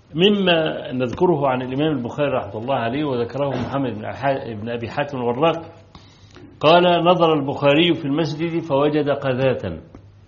مما نذكره عن الإمام البخاري رحمه الله عليه وذكره محمد بن أبي حاتم الوراق قال نظر البخاري في المسجد فوجد قذاة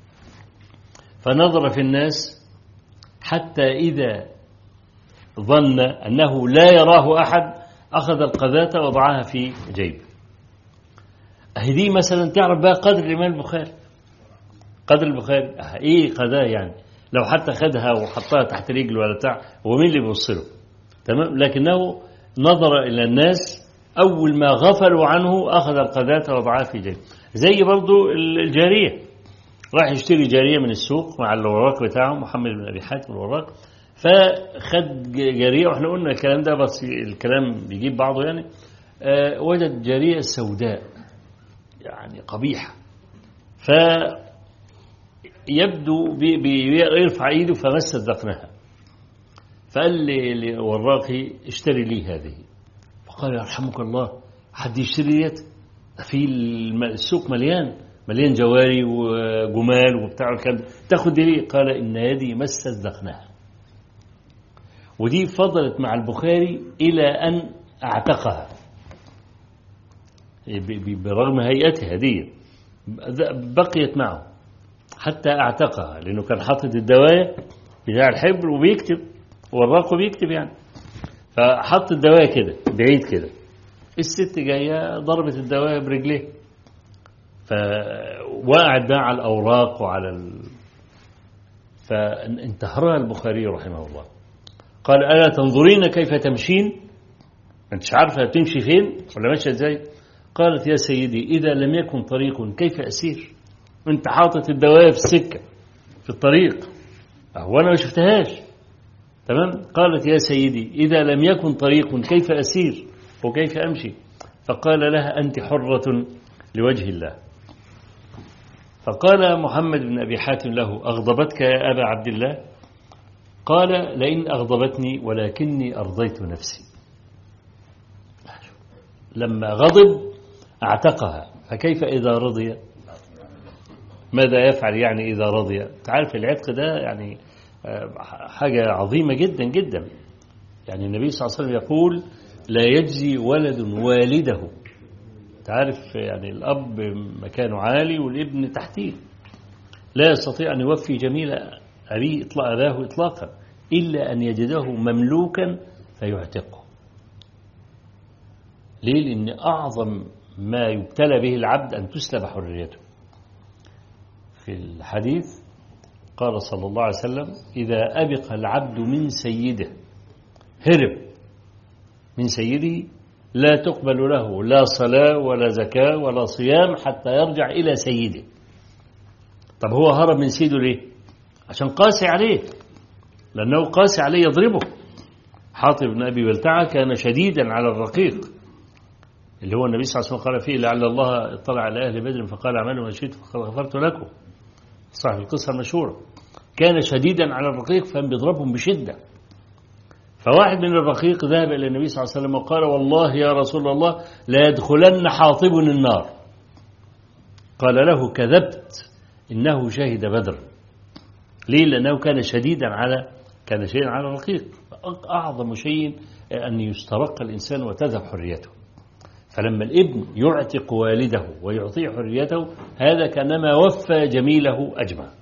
فنظر في الناس حتى إذا ظن أنه لا يراه أحد أخذ القذاة وضعها في جيبه هذه مثلا تعرف بقى قدر الإمام البخاري قدر البخاري إيه قذاة يعني لو حتى خدها وحطها تحت رجله ولا بتاع هو مين اللي بيوصله تمام لكنه نظر إلى الناس أول ما غفلوا عنه أخذ القذاة وضعها في جيبه زي برضو الجارية راح يشتري جارية من السوق مع الوراق بتاعه محمد بن أبي حاتم الوراق فخد جارية واحنا قلنا الكلام ده بس الكلام بيجيب بعضه يعني أه وجد جارية سوداء يعني قبيحة ف يبدو بيرفع ايده فمست ذقنها فقال لي وراقي اشتري لي هذه فقال يرحمك الله حد يشتري ديت في السوق مليان مليان جواري وجمال وبتاع الكلام تاخد دي ليه قال ان يدي مست ذقنها ودي فضلت مع البخاري الى ان اعتقها برغم هيئتها دي بقيت معه حتى اعتقها لأنه كان حاطط الدواية بتاع الحبر وبيكتب وراقه بيكتب يعني فحط الدواية كده بعيد كده الست جاية ضربت الدواية برجليه فوقعت بقى على الأوراق وعلى ال... فانتهرها البخاري رحمه الله قال ألا تنظرين كيف تمشين أنت عارفة تمشي فين ولا ماشية ازاي قالت يا سيدي إذا لم يكن طريق كيف أسير انت حاطط الدواية في السكة في الطريق وانا ما شفتهاش تمام قالت يا سيدي إذا لم يكن طريق كيف أسير وكيف أمشي فقال لها أنت حرة لوجه الله فقال محمد بن أبي حاتم له أغضبتك يا أبا عبد الله قال لئن أغضبتني ولكني أرضيت نفسي لما غضب اعتقها فكيف إذا رضي ماذا يفعل يعني إذا رضي تعرف العتق ده يعني حاجة عظيمة جدا جدا يعني النبي صلى الله عليه وسلم يقول لا يجزي ولد والده تعرف يعني الأب مكانه عالي والابن تحتيه لا يستطيع أن يوفي جميل أبيه إطلاق أباه إطلاقا إلا أن يجده مملوكا فيعتقه ليه لأن أعظم ما يبتلى به العبد أن تسلب حريته في الحديث قال صلى الله عليه وسلم إذا أبق العبد من سيده هرب من سيده لا تقبل له لا صلاة ولا زكاة ولا صيام حتى يرجع إلى سيده طب هو هرب من سيده ليه عشان قاسي عليه لأنه قاسي عليه يضربه حاطب بن أبي بلتعة كان شديدا على الرقيق اللي هو النبي صلى الله عليه وسلم قال فيه لعل الله اطلع على أهل بدر فقال اعملوا ما شئت فقد غفرت لكم صاحب القصة المشهورة كان شديدا على الرقيق فكان بيضربهم بشدة فواحد من الرقيق ذهب إلى النبي صلى الله عليه وسلم وقال والله يا رسول الله لا يدخلن حاطب النار قال له كذبت إنه شهد بدر ليه لأنه كان شديدا على كان شديدا على الرقيق أعظم شيء أن يسترق الإنسان وتذهب حريته فلما الابن يعتق والده ويعطيه حريته هذا كانما وفى جميله أجمع